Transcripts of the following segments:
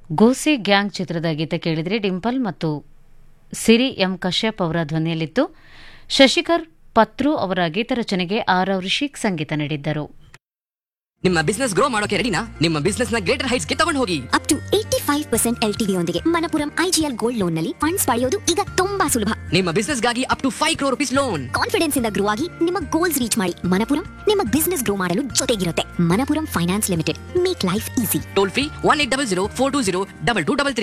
ಗೋಸೆ gang ಚಿತ್ರದ ಗೀತೆ ಕೇಳಿದರೆ ಡಿಂಪಲ್ ಮತ್ತು ಸಿರಿ ಎಂ ಕಶ್ಯಪ್ ಅವರ ಧ್ವನಿಯಲ್ಲಿತ್ತು ಶಶಿಕರ್ ಪತ್ರು ಅವರ ಗೀತರಚನೆಗೆ ಆರ್ ಋಷಿಕ್ ಸಂಗೀತ ನೀಡಿದ್ದರು ನಿಮ್ಮ ಬಿಸ್ನೆಸ್ ಗ್ರೋ ಮಾಡೋಕೆ ರೆಡಿನಾ ನಿಮ್ಮ ಬಿಸ್ನೆಸ್ ನ ಗ್ರೇಟರ್ ಹೈಟ್ಸ್ ಗೆ ತಗೊಂಡು ಹೋಗಿ up to eighty five percent L ಯೊಂದಿಗೆ ಮನಪುರಂ ಐಜಿಎಲ್ ಗೋಲ್ಡ್ ಲೋನ್ ನಲ್ಲಿ ಫಂಡ್ಸ್ ಪಡೆಯೋದು ಈಗ ತುಂಬಾ ಸುಲಭ ನಿಮ್ಮ ಬಿಸ್ನೆಸ್ ಗಾಗಿ up to five crore rupees loan confidence ಇಂದ ಗ್ರೋ ಆಗಿ ನಿಮ್ಮ ಗೋಲ್ಸ್ ರೀಚ್ ಮಾಡಿ ಮನಪುರಂ ನಿಮ್ಮ ಬಿಸ್ನೆಸ್ ಗ್ರೋ ಮಾಡಲು ಜೊತೆಗಿರುತ್ತೆ Manappuram finance limited make life easy toll free one eight double zero four two zero double two double three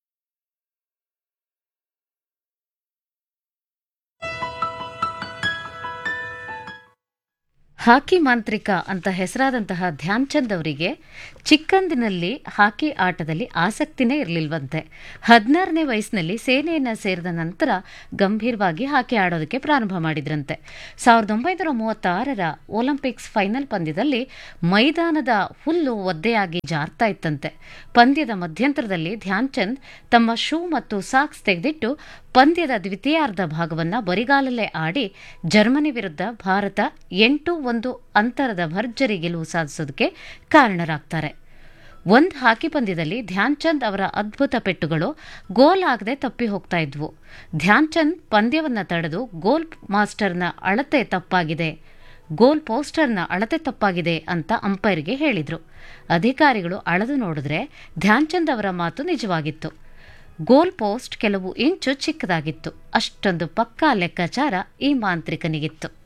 hockey ಮಾಂತ್ರಿಕ ಅಂತ ಹೆಸರಾದಂತಹ ಧ್ಯಾನ್ ಚಂದ್ ಅವರಿಗೆ ಚಿಕ್ಕಂದಿನಲ್ಲಿ ಹಾಕಿ ಆಟದಲ್ಲಿ ಆಸಕ್ತಿನೇ ಇರಲಿಲ್ವಂತೆ ಹದಿನಾರನೇ ವಯಸ್ಸಿನಲ್ಲಿ ಸೇನೆಯನ್ನು ಸೇರಿದ ನಂತರ ಗಂಭೀರವಾಗಿ ಹಾಕಿ ಆಡೋದಕ್ಕೆ ಪ್ರಾರಂಭ ಮಾಡಿದ್ರಂತೆ ಸಾವಿರದ ಒಂಬೈನೂರ ಮೂವತ್ತಾರರ ಒಲಿಂಪಿಕ್ಸ್ ಫೈನಲ್ ಪಂದ್ಯದಲ್ಲಿ ಮೈದಾನದ ಹುಲ್ಲು ಒದ್ದೆಯಾಗಿ ಜಾರ್ತಾ ಇತ್ತಂತೆ ಪಂದ್ಯದ ಮಧ್ಯಂತರದಲ್ಲಿ ಧ್ಯಾನ್ ಚಂದ್ ತಮ್ಮ ಶೂ ಮತ್ತು ಸಾಕ್ಸ್ ತೆಗೆದಿಟ್ಟು ಪಂದ್ಯದ ದ್ವಿತೀಯಾರ್ಧ ಭಾಗವನ್ನು ಬರಿಗಾಲಲ್ಲೇ ಆಡಿ ಜರ್ಮನಿ ವಿರುದ್ಧ ಭಾರತ ಎಂಟು ಒಂದು ಅಂತರದ ಭರ್ಜರಿ ಗೆಲುವು ಸಾಧಿಸೋದಕ್ಕೆ ಕಾರಣರಾಗ್ತಾರೆ ಒಂದು ಹಾಕಿ ಪಂದ್ಯದಲ್ಲಿ ಧ್ಯಾನ್ ಚಂದ್ ಅವರ ಅದ್ಭುತ ಪೆಟ್ಟುಗಳು ಗೋಲ್ ಆಗದೆ ತಪ್ಪಿ ಹೋಗ್ತಾ ಇದ್ವು ಧ್ಯಾನ್ ಚಂದ್ ಪಂದ್ಯವನ್ನ ತಡೆದು ಗೋಲ್ ಮಾಸ್ಟರ್ನ ಅಳತೆ ತಪ್ಪಾಗಿದೆ ಗೋಲ್ ಪೋಸ್ಟರ್ನ ಅಳತೆ ತಪ್ಪಾಗಿದೆ ಅಂತ ಅಂಪೈರ್ಗೆ ಹೇಳಿದ್ರು ಅಧಿಕಾರಿಗಳು ಅಳೆದು ನೋಡಿದ್ರೆ ಧ್ಯಾನ್ ಚಂದ್ ಅವರ ಮಾತು ನಿಜವಾಗಿತ್ತು ಗೋಲ್ ಪೋಸ್ಟ್ ಕೆಲವು ಇಂಚು ಚಿಕ್ಕದಾಗಿತ್ತು ಅಷ್ಟೊಂದು ಪಕ್ಕಾ ಲೆಕ್ಕಾಚಾರ ಈ ಮಾಂತ್ರಿಕನಿಗಿತ್ತು